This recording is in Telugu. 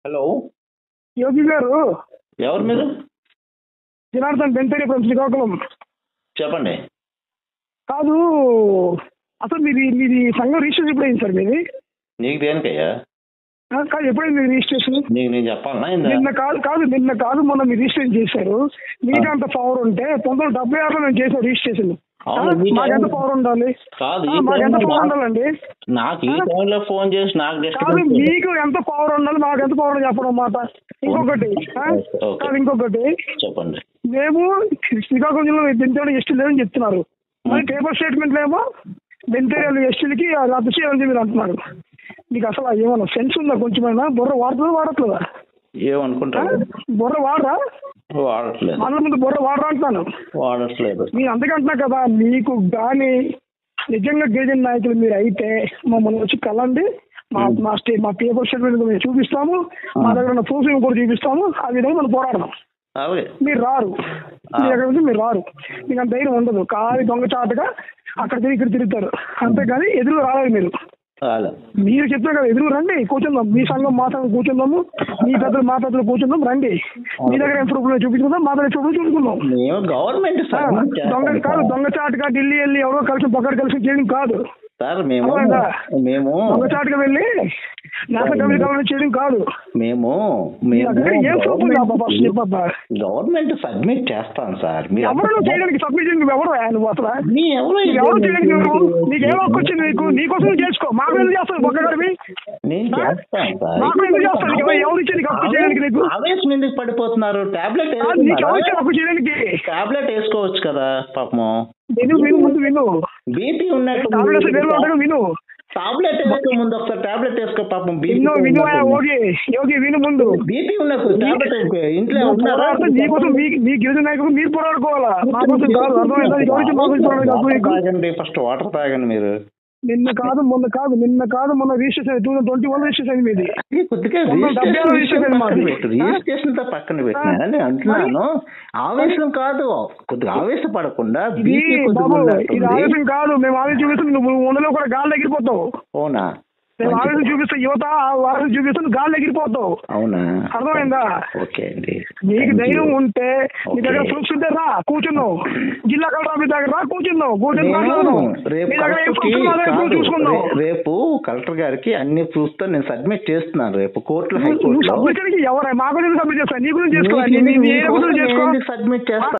హలో యోగి గారు ఎవరు మీరు జనార్దన్ బెంతరి ఫ్రమ్ శ్రీకాకుళం చెప్పండి కాదు అసలు మీది మీది సంఘం రిజిస్ట్రేషన్ ఎప్పుడైంది సార్ మీది నీకు దేనికయ్యా ఆ, కాదు ఎప్పుడైంది మీది రిజిస్ట్రేషన్ నీకు నేను చెప్పాలనా ఇందా నిన్న కాదు కాదు నిన్న కాదు మొన్న మీరు రిజిస్ట్రేషన్ చేశారు మీకు అంత పవర్ ఉంటే పంతొమ్మిది వందల డెబ్బై ఆరులో మేము చేసాం రిజిస్ట్రేషన్ ఆ, అవును, మీకు మాకు ఎంత పవర్ ఉండాలి కాదు ఆ, ఈ మాకు ఎంత టైంలో పవర్ నాకు- ఉండాలండి నాకు ఈ టైంలో ఫోన్ చేసి నాకు కాదు డిస్టర్బెన్స్ మీకు ఎంత పవర్ ఉండాలి మాకు ఎంత పవర్ ఉండాలి చెప్పడం మాట ఇంకొకటి ఆ? ఓకే. కాదు ఇంకొకటి చెప్పండి మేము శ్రీకాకుళం జిల్లాలో బెంతేడు ఎస్టీ లేదని చెప్తున్నారు మరి పేపర్ స్టేట్మెంట్లు ఏమో బెంతేడు ఎస్టీలకి రద్దు చేయాలని మీరు అంటున్నారు మీకు అసలు ఏమన్నా సెన్స్ ఉందా కొంచెమైనా బుర్ర వాడుతుందా వాడట్లేదా ఆ? ఏమనుకుంటారు బుర్ర వాడరా వాడట్లేదు వాళ్ళ ముందు బుర్ర వాడరా అంటున్నాను వాడట్లేదు మీరు అందుకంటున్నా కదా మీకు కానీ నిజంగా గిరిజన నాయకులు మీరు అయితే మమ్మల్ని వచ్చి కలండి మా మా స్టే మా పేపర్ స్టేట్మెంట్ మేము చూపిస్తాము మా దగ్గర ఉన్న ప్రూఫ్ కూడా చూపిస్తాము ఆ విధంగా మనం పోరాడదాం అలాగే మీరు రారు మీ దగ్గర నుంచి మీరు రారు మీకు అంత ధైర్యం ఉండదు కాలి దొంగచాటుగా అక్కడ తిరిగి ఇక్కడ తిరుగుతారు అంతేగాని ఎదురు రాలేదు మీరు చాలు మీరు చెప్పారు కదా ఎదురు రండి కూర్చుందాం మీ సంఘం మా సంఘం కూర్చుందాము మీ పెద్దలు మా పెద్దలు కూర్చుందాం రండి మీ దగ్గర ఏం ప్రూఫ్ చూపించుకుందాం మా దగ్గర ప్రూఫ్ చూపించుకుందాం మేము గవర్నమెంట్ ఆ, సబ్మిట్ దొంగ చేస్తాం కాదు సార్. దొంగచాటుగా ఢిల్లీ వెళ్ళి ఎవరో కలిసి పక్కన కలిసి చేయడం కాదు సార్ మేము అవునా? మేము దొంగచాటుగా వెళ్ళి నేషనల్ కమిటీ కమిటీ చేయడం కాదు మేము మీ మేము దగ్గర ఏం ప్రూఫ్ ఉంది అబ్బా ఫస్ట్ చెప్పబ్బా గవర్నమెంట్ సబ్మిట్ చేస్తాం సార్ మీరు ఎవరు నువ్వు చేయడానికి సబ్మిట్ చేయడానికి ఎవరు నువ్వు అసలు మీ ఎవరు నీకు ఎవరు చేయడానికి నువ్వు నీకు ఏం హక్కు వచ్చింది నీకు నీకోసం నువ్వు చేసుకో మాకు ఎందుకు చేస్తావు బొక్కగడివి నేను చేస్తాను సార్ మాకు ఎందుకు చేస్తావు నీకు ఎవరు- ఎవరు ఇచ్చింది నీకు హక్కు చేయడానికి నీకు ఆవేశం ఎందుకు పడిపోతున్నారు టాబ్లెట్ ఆ, నీకు ఎవరు ఇచ్చారు హక్కు చేయడానికి టాబ్లెట్ వేసుకోవచ్చు కదా పాపము విను విను ముందు విను బీపీ ఉన్నట్టు టాబ్లెట్స్ వేరు ఉంటాడు విను టాబ్లెట్ వేసుకో ముందు ఒకసారి టాబ్లెట్ వేసుకో పాపం విను విను ఆ యోగి యోగి విను ముందు బీపీ ఉన్నప్పుడు టాబ్లెట్ ఇంట్లో నువ్వు ఉన్నారా పోరాడితే నీకోసం మీ మీ గిరిజన నాయకులు మీరు పోరాడుకోవాలా మా కోసం కాదు అర్థమైందా నీకు ఎవరికి మా గురించి పోరాడాలి కాదు నీకు. తాగండి ఫస్ట్ వాటర్ తాగండి మీరు నిన్న కాదు మొన్న కాదు నిన్న కాదు మొన్న registration two thousand twenty one registration అయింది మీది ఇది కొద్దిగా మొన్న డెబ్బై ఆరు రిజిస్ట్రేషన్ రిజిస్ట్రేషన్ పక్కన మాది. పెట్టు రిజిస్ట్రేషన్ తో పక్కన పెట్టినా నేను అంటున్నాను ఆవేశం కాదు కొద్దిగా ఆవేశపడకుండా ఇది బీపీ కొద్దిగా బాబు ఇది ఉన్నట్టుంది. ఆవేశం కాదు మేము ఆవేశం చూపిస్తాం నువ్వు ఉండలో కూడా గాలి ఎగిరిపోతావు అవునా మేము ఆవేశం చూపిస్తాం యువత ఆ ఆవేశం చూపిస్తాం గాలి ఎగిరిపోతావు అవునా అర్థమైందా? ఓకే అండి నీకు Thank ధైర్యం you. ఉంటే నీ దగ్గర Okay. ప్రూఫ్స్ ఉంటే రా కూర్చున్నావు జిల్లా కలెక్టర్ ఆఫీస్ దగ్గర రా కూర్చున్నావు కూర్చొని నేను మాట్లాడదాం రేపు మీ దగ్గర ఏం కలెక్టర్కి ప్రూఫ్స్ ఉన్నాయో కాదు, ప్రూఫ్ చూసుకుందాం రే- రేపు కలెక్టర్ గారికి అన్ని ప్రూఫ్స్ తో నేను సబ్మిట్ చేస్తున్నాను రేపు కోర్టులో నువ్వు హైకోర్టులో సబ్మిట్ ఎవరై మా గురించి సబ్మిట్ చేస్తా నీ గురించి చేసుకోవాలి నీ- నీ- నీ ఏ గురించి చేసుకో సబ్మిట్ చేస్తాను